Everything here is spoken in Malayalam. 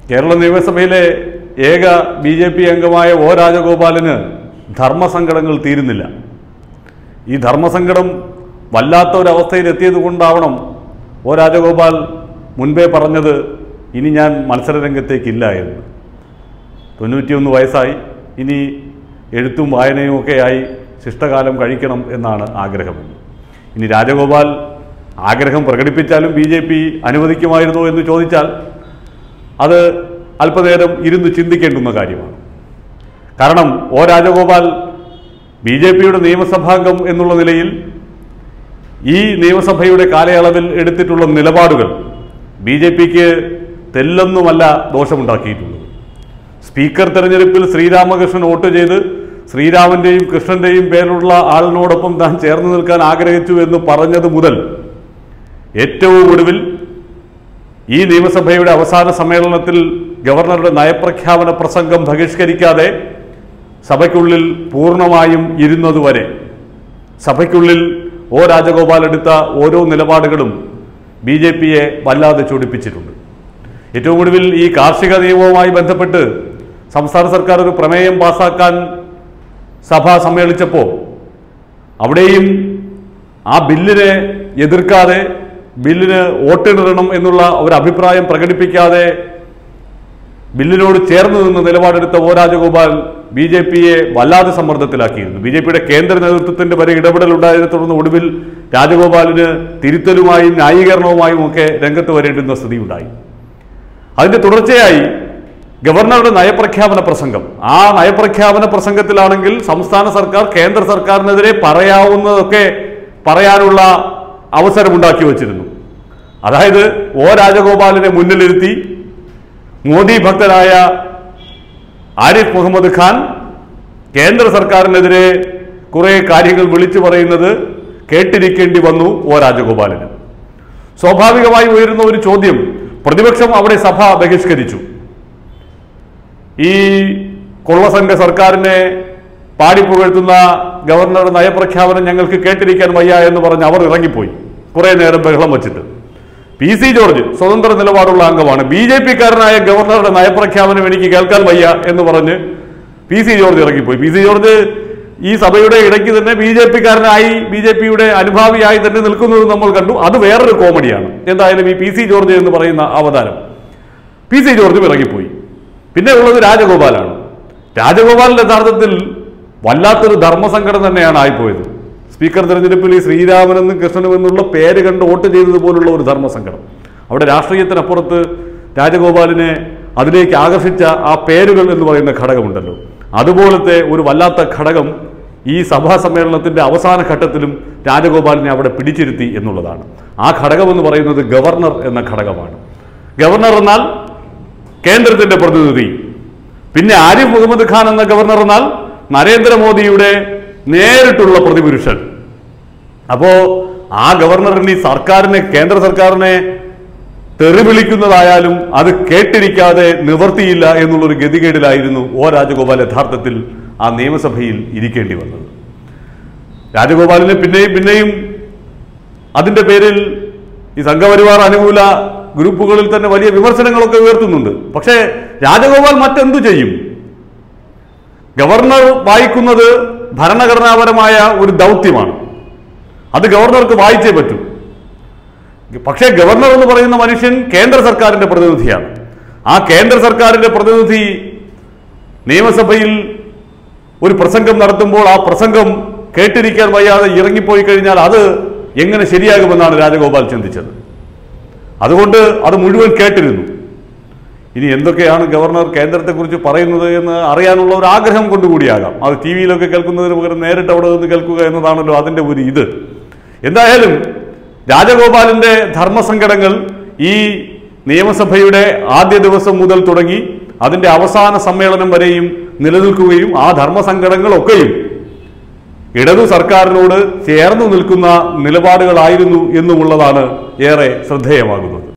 കേരള നിയമസഭയിലെ ഏക ബി ജെ പി അംഗമായ ഒ രാജഗോപാലിന് ധർമ്മസങ്കടങ്ങൾ തീരുന്നില്ല ഈ ധർമ്മസങ്കടം വല്ലാത്ത ഒരവസ്ഥയിൽ എത്തിയത് കൊണ്ടാവണം ഒ രാജഗോപാൽ മുൻപേ പറഞ്ഞത് ഇനി ഞാൻ മത്സരരംഗത്തേക്കില്ല എന്ന് തൊണ്ണൂറ്റിയൊന്ന് വയസ്സായി ഇനി എഴുത്തും വായനയും ഒക്കെയായി ശിഷ്ടകാലം കഴിക്കണം എന്നാണ് ആഗ്രഹമെന്ന് ഇനി രാജഗോപാൽ ആഗ്രഹം പ്രകടിപ്പിച്ചാലും ബി ജെ പി അനുവദിക്കുമായിരുന്നോ എന്ന് ചോദിച്ചാൽ അത് അല്പനേരം ഇരുന്ന് ചിന്തിക്കേണ്ടുന്ന കാര്യമാണ് കാരണം ഒ രാജഗോപാൽ ബി ജെ പിയുടെ നിയമസഭാംഗം എന്നുള്ള നിലയിൽ ഈ നിയമസഭയുടെ കാലയളവിൽ എടുത്തിട്ടുള്ള നിലപാടുകൾ ബി ജെ പിക്ക് തെല്ലൊന്നുമല്ല ദോഷമുണ്ടാക്കിയിട്ടുള്ളത് സ്പീക്കർ തെരഞ്ഞെടുപ്പിൽ ശ്രീരാമകൃഷ്ണൻ വോട്ട് ചെയ്ത് ശ്രീരാമന്റെയും കൃഷ്ണന്റെയും പേരുള്ള ആളിനോടൊപ്പം താൻ ചേർന്ന് നിൽക്കാൻ ആഗ്രഹിച്ചു എന്ന് പറഞ്ഞത് മുതൽ ഏറ്റവും ഒടുവിൽ ഈ നിയമസഭയുടെ അവസാന സമ്മേളനത്തിൽ ഗവർണറുടെ നയപ്രഖ്യാപന പ്രസംഗം ബഹിഷ്കരിക്കാതെ സഭയ്ക്കുള്ളിൽ പൂർണ്ണമായും ഇരുന്നതുവരെ സഭയ്ക്കുള്ളിൽ ഒ രാജഗോപാൽ എടുത്ത ഓരോ നിലപാടുകളും ബി ജെ പിയെ വല്ലാതെ ചൊടിപ്പിച്ചിട്ടുണ്ട് ഏറ്റവും ഒടുവിൽ ഈ കാർഷിക നിയമവുമായി ബന്ധപ്പെട്ട് സംസ്ഥാന സർക്കാർ ഒരു പ്രമേയം പാസാക്കാൻ സഭ സമ്മേളിച്ചപ്പോൾ അവിടെയും ആ ബില്ലിനെ എതിർക്കാതെ ബില്ലിന് വോട്ടിടണം എന്നുള്ള ഒരു അഭിപ്രായം പ്രകടിപ്പിക്കാതെ ബില്ലിനോട് ചേർന്ന് നിന്ന് നിലപാടെടുത്ത ഒ രാജഗോപാൽ ബി ജെ പിയെ വല്ലാതെ സമ്മർദ്ദത്തിലാക്കിയിരുന്നു ബി ജെ പിയുടെ കേന്ദ്ര നേതൃത്വത്തിന്റെ വരെ ഇടപെടൽ ഉണ്ടായതിനെ തുടർന്ന് ഒടുവിൽ രാജഗോപാലിന് തിരുത്തലുമായും ന്യായീകരണവുമായും ഒക്കെ രംഗത്ത് വരേണ്ടുന്ന സ്ഥിതി ഉണ്ടായി അതിന്റെ തുടർച്ചയായി ഗവർണറുടെ നയപ്രഖ്യാപന പ്രസംഗം ആ നയപ്രഖ്യാപന പ്രസംഗത്തിലാണെങ്കിൽ സംസ്ഥാന സർക്കാർ കേന്ദ്ര സർക്കാരിനെതിരെ പറയാവുന്നതൊക്കെ പറയാനുള്ള അവസരമുണ്ടാക്കി വച്ചിരുന്നു അതായത് ഒ രാജഗോപാലിനെ മുന്നിലിരുത്തി മോദി ഭക്തനായ ആരിഫ് മുഹമ്മദ് ഖാൻ കേന്ദ്ര സർക്കാരിനെതിരെ കുറെ കാര്യങ്ങൾ വിളിച്ചു പറയുന്നത് കേട്ടിരിക്കേണ്ടി വന്നു ഒ രാജഗോപാലിന് സ്വാഭാവികമായി ഉയരുന്ന ഒരു ചോദ്യം പ്രതിപക്ഷം അവിടെ സഭ ബഹിഷ്കരിച്ചു ഈ കൊള്ളസംഘ സർക്കാരിനെ പാടിപ്പുകഴ്ത്തുന്ന ഗവർണറുടെ നയപ്രഖ്യാപനം ഞങ്ങൾക്ക് കേട്ടിരിക്കാൻ വയ്യ എന്ന് പറഞ്ഞ് അവർ ഇറങ്ങിപ്പോയി കുറെ നേരം ബഹളം വച്ചിട്ട് പി സി ജോർജ് സ്വതന്ത്ര നിലപാടുള്ള അംഗമാണ് ബി ജെ പിക്കാരനായ ഗവർണറുടെ നയപ്രഖ്യാപനം എനിക്ക് കേൾക്കാൻ വയ്യ എന്ന് പറഞ്ഞ് പി സി ജോർജ് ഇറങ്ങിപ്പോയി പി സി ജോർജ് ഈ സഭയുടെ ഇടയ്ക്ക് തന്നെ ബി ജെ പിക്കാരനായി ബി ജെ പിയുടെ അനുഭാവിയായി തന്നെ നിൽക്കുന്നത് നമ്മൾ കണ്ടു അത് വേറൊരു കോമഡിയാണ് എന്തായാലും ഈ പി സി ജോർജ് എന്ന് പറയുന്ന അവതാരം പി സി ജോർജും ഇറങ്ങിപ്പോയി പിന്നെ ഉള്ളത് രാജഗോപാലാണ് രാജഗോപാലിന്റെ യഥാർത്ഥത്തിൽ വല്ലാത്തൊരു ധർമ്മസങ്കടം തന്നെയാണ് ആയിപ്പോയത് സ്പീക്കർ തെരഞ്ഞെടുപ്പിൽ ഈ ശ്രീരാമനെന്നും കൃഷ്ണനും എന്നുള്ള പേര് കണ്ട് വോട്ട് ചെയ്തത് പോലുള്ള ഒരു ധർമ്മസങ്കടം അവിടെ രാഷ്ട്രീയത്തിനപ്പുറത്ത് രാജഗോപാലിനെ അതിലേക്ക് ആകർഷിച്ച ആ പേരുകൾ എന്ന് പറയുന്ന ഘടകമുണ്ടല്ലോ അതുപോലത്തെ ഒരു വല്ലാത്ത ഘടകം ഈ സഭാ സമ്മേളനത്തിന്റെ അവസാന ഘട്ടത്തിലും രാജഗോപാലിനെ അവിടെ പിടിച്ചിരുത്തി എന്നുള്ളതാണ് ആ ഘടകം എന്ന് പറയുന്നത് ഗവർണർ എന്ന ഘടകമാണ് ഗവർണർ എന്നാൽ കേന്ദ്രത്തിന്റെ പ്രതിനിധി പിന്നെ ആരിഫ് മുഹമ്മദ് ഖാൻ എന്ന ഗവർണർ എന്നാൽ നരേന്ദ്രമോദിയുടെ നേരിട്ടുള്ള പ്രതിപുരുഷൻ അപ്പോ ആ ഗവർണറിന് ഈ സർക്കാരിനെ കേന്ദ്ര സർക്കാരിനെ തെറി വിളിക്കുന്നതായാലും അത് കേട്ടിരിക്കാതെ നിവർത്തിയില്ല എന്നുള്ളൊരു ഗതികേടിലായിരുന്നു ഒ രാജഗോപാൽ യഥാർത്ഥത്തിൽ ആ നിയമസഭയിൽ ഇരിക്കേണ്ടി വന്നത് രാജഗോപാലിനെ പിന്നെയും പിന്നെയും അതിന്റെ പേരിൽ ഈ സംഘപരിവാർ അനുകൂല ഗ്രൂപ്പുകളിൽ തന്നെ വലിയ വിമർശനങ്ങളൊക്കെ ഉയർത്തുന്നുണ്ട് പക്ഷേ രാജഗോപാൽ മറ്റെന്തു ചെയ്യും ഗവർണർ വായിക്കുന്നത് ഭരണഘടനാപരമായ ഒരു ദൗത്യമാണ് അത് ഗവർണർക്ക് വായിച്ചേ പറ്റൂ പക്ഷേ ഗവർണർ എന്ന് പറയുന്ന മനുഷ്യൻ കേന്ദ്ര സർക്കാരിന്റെ പ്രതിനിധിയാണ് ആ കേന്ദ്ര സർക്കാരിന്റെ പ്രതിനിധി നിയമസഭയിൽ ഒരു പ്രസംഗം നടത്തുമ്പോൾ ആ പ്രസംഗം കേട്ടിരിക്കാൻ വയ്യാതെ ഇറങ്ങിപ്പോയി കഴിഞ്ഞാൽ അത് എങ്ങനെ ശരിയാകുമെന്നാണ് രാജഗോപാൽ ചിന്തിച്ചത് അതുകൊണ്ട് അത് മുഴുവൻ കേട്ടിരുന്നു ഇനി എന്തൊക്കെയാണ് ഗവർണർ കേന്ദ്രത്തെക്കുറിച്ച് പറയുന്നത് എന്ന് അറിയാനുള്ള ഒരു ആഗ്രഹം കൊണ്ടുകൂടിയാകാം അത് ടി വിയിലൊക്കെ കേൾക്കുന്നതിന് പകരം നേരിട്ട് അവിടെ നിന്ന് കേൾക്കുക എന്നതാണല്ലോ അതിൻ്റെ ഒരു ഇത് എന്തായാലും രാജഗോപാലിന്റെ ധർമ്മസങ്കടങ്ങൾ ഈ നിയമസഭയുടെ ആദ്യ ദിവസം മുതൽ തുടങ്ങി അതിന്റെ അവസാന സമ്മേളനം വരെയും നിലനിൽക്കുകയും ആ ധർമ്മസങ്കടങ്ങളൊക്കെയും ഇടതു സർക്കാരിനോട് ചേർന്ന് നിൽക്കുന്ന നിലപാടുകളായിരുന്നു എന്നുമുള്ളതാണ് ഏറെ ശ്രദ്ധേയമാകുന്നത്